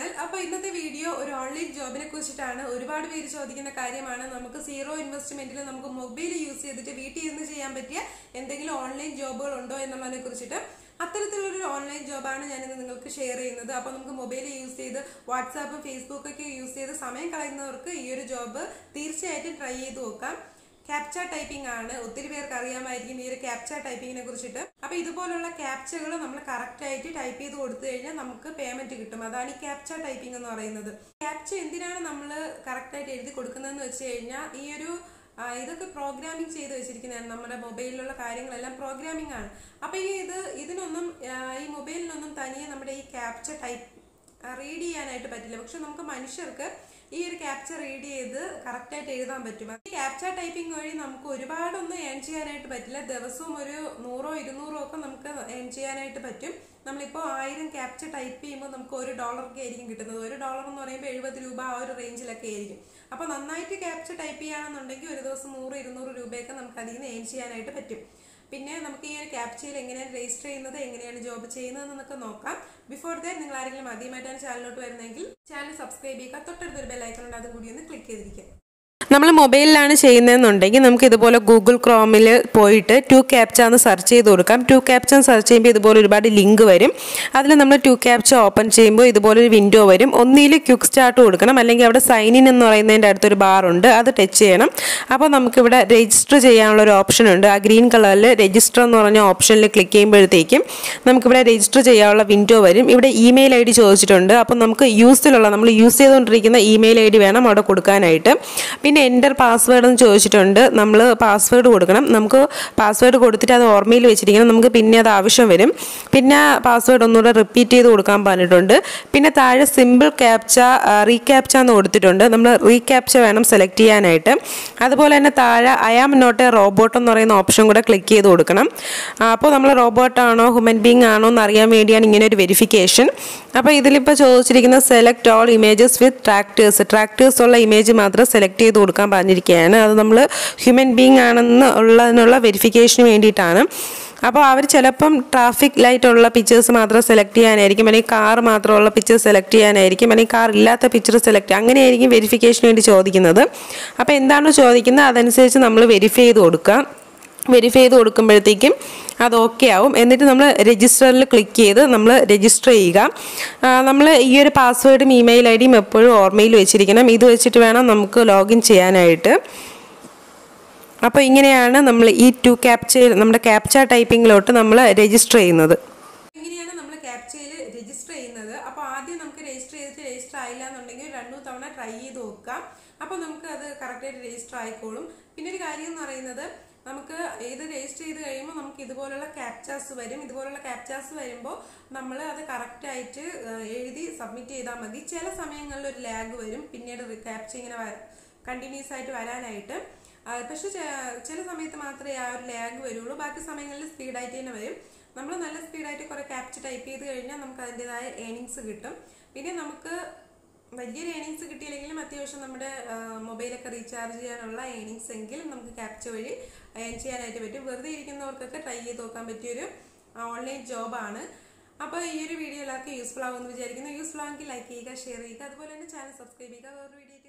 channel അപ്പൊ ഇന്നത്തെ video ഒരു ഓൺലൈൻ ജോബിനെ കുറിച്ചിട്ടാണ് ഒരുപാട് പേര് ചോദിക്കുന്ന കാര്യമാണ് നമുക്ക് സീറോ ഇൻവെസ്റ്റ്മെന്റിൽ നമുക്ക് മൊബൈൽ യൂസ് ചെയ്തിട്ട് വീട്ടിൽ ഇരുന്ന് ചെയ്യാൻ പറ്റിയ എന്തെങ്കിലും ഓൺലൈൻ ജോബുകൾ ഉണ്ടോ എന്നുള്ളതിനെ കുറിച്ചിട്ട് അത്തരത്തിലുള്ളൊരു ഓൺലൈൻ ജോബാണ് ഞാനിന്ന് നിങ്ങൾക്ക് ഷെയർ ചെയ്യുന്നത് അപ്പോൾ നമുക്ക് മൊബൈൽ യൂസ് ചെയ്ത് വാട്സാപ്പും ഫേസ്ബുക്കൊക്കെ യൂസ് ചെയ്ത് സമയം കളയുന്നവർക്ക് ഈ ഒരു ജോബ് തീർച്ചയായിട്ടും ട്രൈ ചെയ്ത് നോക്കാം ക്യാപ്ച ടൈപ്പിംഗ് ആണ് ഒത്തിരി പേർക്ക് അറിയാമായിരിക്കും ഈ ഒരു ക്യാപ്ച ടൈപ്പിങ്ങിനെ കുറിച്ചിട്ട് അപ്പൊ ഇതുപോലുള്ള ക്യാപ്ചകൾ നമ്മൾ കറക്റ്റ് ആയിട്ട് ടൈപ്പ് ചെയ്ത് കൊടുത്തു കഴിഞ്ഞാൽ നമുക്ക് പേയ്മെന്റ് കിട്ടും അതാണ് ഈ ക്യാപ്ച ടൈപ്പിംഗ് എന്ന് പറയുന്നത് ക്യാപ്ച എന്തിനാണ് നമ്മൾ കറക്റ്റ് ആയിട്ട് എഴുതി കൊടുക്കുന്നതെന്ന് വെച്ച് കഴിഞ്ഞാൽ ഈ ഒരു ആ, ഇതൊക്കെ പ്രോഗ്രാമിംഗ് ചെയ്ത് വെച്ചിരിക്കുന്നതാണ് നമ്മുടെ മൊബൈലിലുള്ള കാര്യങ്ങളെല്ലാം പ്രോഗ്രാമിംഗ് ആണ് അപ്പൊ ഈ ഇത് ഇതിനൊന്നും ആ, ഈ മൊബൈലിനൊന്നും തനിയെ നമ്മുടെ ഈ ക്യാപ്ച ടൈപ്പ് റീഡ് ചെയ്യാനായിട്ട് പറ്റില്ല പക്ഷെ നമുക്ക് മനുഷ്യർക്ക് ഈ ഒരു ക്യാപ്ചർ റീഡ് ചെയ്ത് കറക്റ്റ് ആയിട്ട് എഴുതാൻ പറ്റും ഈ ക്യാപ്ചർ ടൈപ്പിംഗ് വഴി നമുക്ക് ഒരുപാടൊന്നും ഏൺ ചെയ്യാനായിട്ട് പറ്റില്ല ദിവസവും ഒരു നൂറോ ഇരുന്നൂറോ ഒക്കെ നമുക്ക് ഏൺ ചെയ്യാനായിട്ട് പറ്റും നമ്മളിപ്പോൾ ആയിരം ക്യാപ്ചർ ടൈപ്പ് ചെയ്യുമ്പോൾ നമുക്ക് ഒരു ഡോളറൊക്കെ ആയിരിക്കും കിട്ടുന്നത് ഒരു ഡോളർ എന്ന് പറയുമ്പോൾ എഴുപത് രൂപ ആ ഒരു റേഞ്ചിലൊക്കെ ആയിരിക്കും അപ്പോൾ നന്നായിട്ട് ക്യാപ്ചർ ടൈപ്പ് ചെയ്യുകയാണെന്നുണ്ടെങ്കിൽ ഒരു ദിവസം നൂറ് ഇരുന്നൂറ് രൂപയൊക്കെ നമുക്ക് അതിൽ നിന്ന് ഏൺ ചെയ്യാനായിട്ട് പറ്റും പിന്നെ നമുക്ക് ഈ ഒരു ക്യാപ്ചയിൽ എങ്ങനെയാണ് രജിസ്റ്റർ ചെയ്യുന്നത് എങ്ങനെയാണ് ജോബ് ചെയ്യുന്നത് എന്നൊക്കെ നോക്കാം ബിഫോർ ദാറ്റ് നിങ്ങൾ ആരെങ്കിലും ആദ്യമായിട്ടാണ് ചാനലിലോട്ട് വരുന്നതെങ്കിൽ ചാനൽ സബ്സ്ക്രൈബ് ചെയ്യുക തൊട്ടടുത്തൊരു ബെല്ലൈക്കൺ ഉണ്ട് അതും കൂടി ഒന്ന് ക്ലിക്ക് ചെയ്തിരിക്കുക നമ്മൾ മൊബൈലിലാണ് ചെയ്യുന്നതെന്നുണ്ടെങ്കിൽ നമുക്ക് ഇതുപോലെ ഗൂഗിൾ ക്രോമിൽ പോയിട്ട് ടു ക്യാപ്ച എന്ന് സെർച്ച് ചെയ്ത് കൊടുക്കാം ടു ക്യാപ്ച എന്ന് സെർച്ച് ചെയ്യുമ്പോൾ ഇതുപോലെ ഒരുപാട് ലിങ്ക് വരും അതിൽ നമ്മൾ ടു ക്യാപ്ച ഓപ്പൺ ചെയ്യുമ്പോൾ ഇതുപോലെ ഒരു വിൻഡോ വരും ഒന്നിൽ ക്വിക്ക് സ്റ്റാർട്ട് കൊടുക്കണം അല്ലെങ്കിൽ അവിടെ സൈൻ ഇൻ എന്ന് പറയുന്നതിൻ്റെ അടുത്തൊരു ബാർ ഉണ്ട് അത് ടച്ച് ചെയ്യണം അപ്പോൾ നമുക്കിവിടെ രജിസ്റ്റർ ചെയ്യാനുള്ള ഒരു ഓപ്ഷൻ ഉണ്ട് ആ ഗ്രീൻ കളറിൽ രജിസ്റ്റർ എന്ന് പറഞ്ഞ ഓപ്ഷനിൽ ക്ലിക്ക് ചെയ്യുമ്പോഴത്തേക്കും നമുക്കിവിടെ രജിസ്റ്റർ ചെയ്യാനുള്ള വിൻഡോ വരും ഇവിടെ ഇമെയിൽ ഐ ഡി ചോദിച്ചിട്ടുണ്ട് അപ്പോൾ നമുക്ക് യൂസിലുള്ള നമ്മൾ യൂസ് ചെയ്തുകൊണ്ടിരിക്കുന്ന ഇമെയിൽ ഐ ഡി വേണം അവിടെ കൊടുക്കാനായിട്ട് പിന്നെ എൻ്റർ പാസ്വേഡ് എന്ന് ചോദിച്ചിട്ടുണ്ട് നമ്മൾ പാസ്വേഡ് കൊടുക്കണം നമുക്ക് പാസ്വേഡ് കൊടുത്തിട്ട് അത് ഓർമ്മയിൽ വെച്ചിരിക്കണം നമുക്ക് പിന്നെ അത് ആവശ്യം വരും പിന്നെ പാസ്വേഡ് ഒന്നുകൂടെ റിപ്പീറ്റ് ചെയ്ത് കൊടുക്കാൻ പറഞ്ഞിട്ടുണ്ട് പിന്നെ താഴെ സിമ്പിൾ ക്യാപ്ച റീക്യാപ്ച എന്ന് കൊടുത്തിട്ടുണ്ട് നമ്മൾ റീക്യാപ്ച വേണം സെലക്ട് ചെയ്യാനായിട്ട് അതുപോലെ തന്നെ താഴെ I am not a robot എന്ന് പറയുന്ന ഓപ്ഷൻ കൂടെ ക്ലിക്ക് ചെയ്ത് കൊടുക്കണം ആ, അപ്പോൾ നമ്മൾ റോബോട്ടാണോ ഹ്യൂമൻ ബീങ് ആണോ എന്ന് അറിയാൻ വേണ്ടിയാണ് ഇങ്ങനെ ഒരു വെരിഫിക്കേഷൻ അപ്പോൾ ഇതിലിപ്പോൾ ചോദിച്ചിരിക്കുന്ന select all images with tractors tractors ഉള്ള ഇമേജ് മാത്രം സെലക്ട് ചെയ്ത് കൊടുക്കാൻ പറഞ്ഞിരിക്കുകയാണ് അത് നമ്മൾ ഹ്യൂമൻ ബീങ് ആണെന്ന് ഉള്ളതിനുള്ള വെരിഫിക്കേഷന് വേണ്ടിയിട്ടാണ് അപ്പോൾ അവർ ചിലപ്പം ട്രാഫിക് ലൈറ്റ് ഉള്ള പിക്ചേഴ്സ് മാത്രം സെലക്ട് ചെയ്യാനായിരിക്കും അല്ലെങ്കിൽ കാർ മാത്രമുള്ള പിക്ചർ സെലക്ട് ചെയ്യാനായിരിക്കും അല്ലെങ്കിൽ കാർ ഇല്ലാത്ത പിക്ചർ സെലക്ട് അങ്ങനെയായിരിക്കും വെരിഫിക്കേഷന് വേണ്ടി ചോദിക്കുന്നത് അപ്പോൾ എന്താണോ ചോദിക്കുന്നത് അതനുസരിച്ച് നമ്മൾ വെരിഫൈ ചെയ്ത് കൊടുക്കുക വെരിഫൈ ചെയ്ത് കൊടുക്കുമ്പോഴത്തേക്കും അത് ഓക്കെ ആവും എന്നിട്ട് നമ്മൾ രജിസ്റ്ററിൽ ക്ലിക്ക് ചെയ്ത് നമ്മൾ രജിസ്റ്റർ ചെയ്യുക നമ്മൾ ഈ ഒരു പാസ്വേഡും ഇമെയിൽ ഐ ഡിയും എപ്പോഴും ഓർമ്മയിൽ വെച്ചിരിക്കണം ഇത് വെച്ചിട്ട് വേണം നമുക്ക് ലോഗിൻ ചെയ്യാനായിട്ട് അപ്പോൾ ഇങ്ങനെയാണ് നമ്മൾ ഈ ടു ക്യാപ്ച നമ്മുടെ ക്യാപ്ച ടൈപ്പിങ്ങിലോട്ട് നമ്മൾ രജിസ്റ്റർ ചെയ്യുന്നത് ഇങ്ങനെയാണ് നമ്മൾ ക്യാപ്ചയിൽ രജിസ്റ്റർ ചെയ്യുന്നത് അപ്പോൾ ആദ്യം നമുക്ക് രജിസ്റ്റർ ചെയ്തിട്ട് രജിസ്റ്റർ ആയില്ല എന്നുണ്ടെങ്കിൽ രണ്ടു തവണ ട്രൈ ചെയ്ത് നോക്കാം അപ്പോൾ നമുക്ക് അത് കറക്റ്റായിട്ട് രജിസ്റ്റർ ആയിക്കോളും പിന്നെ ഒരു കാര്യം എന്ന് പറയുന്നത് നമുക്ക് ഇത് രജിസ്റ്റർ ചെയ്ത് കഴിയുമ്പോൾ നമുക്ക് ഇതുപോലുള്ള ക്യാപ്ചാസ് വരും ഇതുപോലുള്ള ക്യാപ്ചാസ് വരുമ്പോൾ നമ്മൾ അത് കറക്റ്റായിട്ട് എഴുതി സബ്മിറ്റ് ചെയ്താൽ മതി ചില സമയങ്ങളിൽ ഒരു ലാഗ് വരും പിന്നീട് ക്യാപ്ച ഇങ്ങനെ കണ്ടിന്യൂസ് ആയിട്ട് വരാനായിട്ട് ആ, പക്ഷെ ചെ- ചില സമയത്ത് മാത്രമേ ആ ഒരു ലാഗ് വരുള്ളൂ ബാക്കി സമയങ്ങളിൽ സ്പീഡായിട്ട് തന്നെ വരും നമ്മൾ നല്ല സ്പീഡായിട്ട് കുറെ ക്യാപ്ച ടൈപ്പ് ചെയ്ത് കഴിഞ്ഞാൽ നമുക്ക് അതിൻ്റെതായ ഏണിങ്സ് കിട്ടും പിന്നെ നമുക്ക് വലിയൊരു ഏണിങ്സ് കിട്ടിയില്ലെങ്കിലും അത്യാവശ്യം നമ്മുടെ ആ, മൊബൈലൊക്കെ റീചാർജ് ചെയ്യാനുള്ള ഏണിങ്സ് എങ്കിലും നമുക്ക് ക്യാപ്ച വഴി ഏൺ ചെയ്യാനായിട്ട് പറ്റും വെറുതെ ഇരിക്കുന്നവർക്കൊക്കെ ട്രൈ ചെയ്ത് നോക്കാൻ പറ്റിയൊരു ഓൺലൈൻ ജോബാണ് അപ്പോൾ ഈ ഒരു വീഡിയോ എല്ലാവർക്കും യൂസ്ഫുൾ ആവുമെന്ന് വിചാരിക്കുന്നു യൂസ്ഫുൾ ആണെങ്കിൽ ലൈക്ക് ചെയ്യുക ഷെയർ ചെയ്യുക അതുപോലെ തന്നെ ചാനൽ സബ്സ്ക്രൈബ് ചെയ്യുക വേറൊരു വീഡിയോ